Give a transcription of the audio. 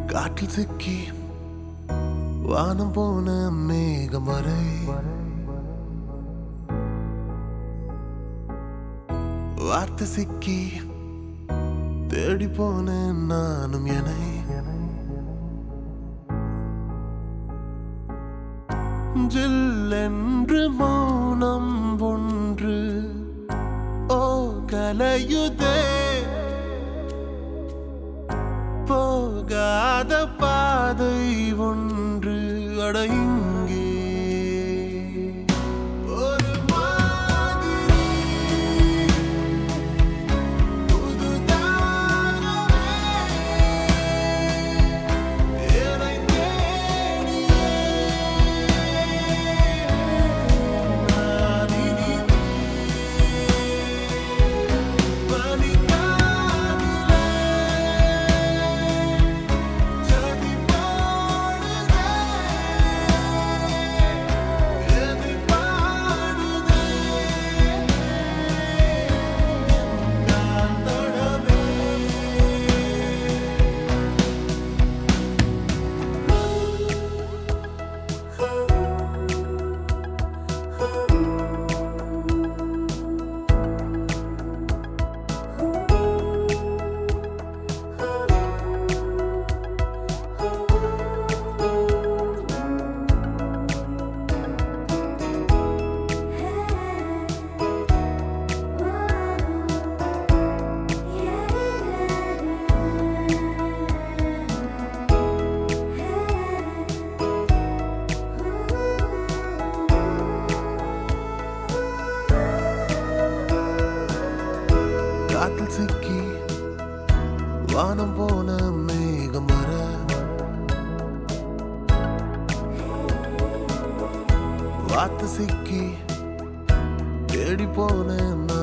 காற்றில் சிக்கி வானம் போன மேகம் வரை வார்த்தை சிக்கி தேடி போன நானும் என்னை ஜில்லென்று மௌனம் ஒன்று ஓ கலையுதே போகாத பாதை ஒன்று அட இங்கே ஒரு மாதிரி புதுதாகவே என்னை தேடியே நான் இனி பனிக்காதிலே ஜதி பாடுதே எதை பாடுதே நான் தொடவே காற்றில் சிக்கி வானம் போன மேகம் வர வார்த்தை சிக்கி தேடி போன நான்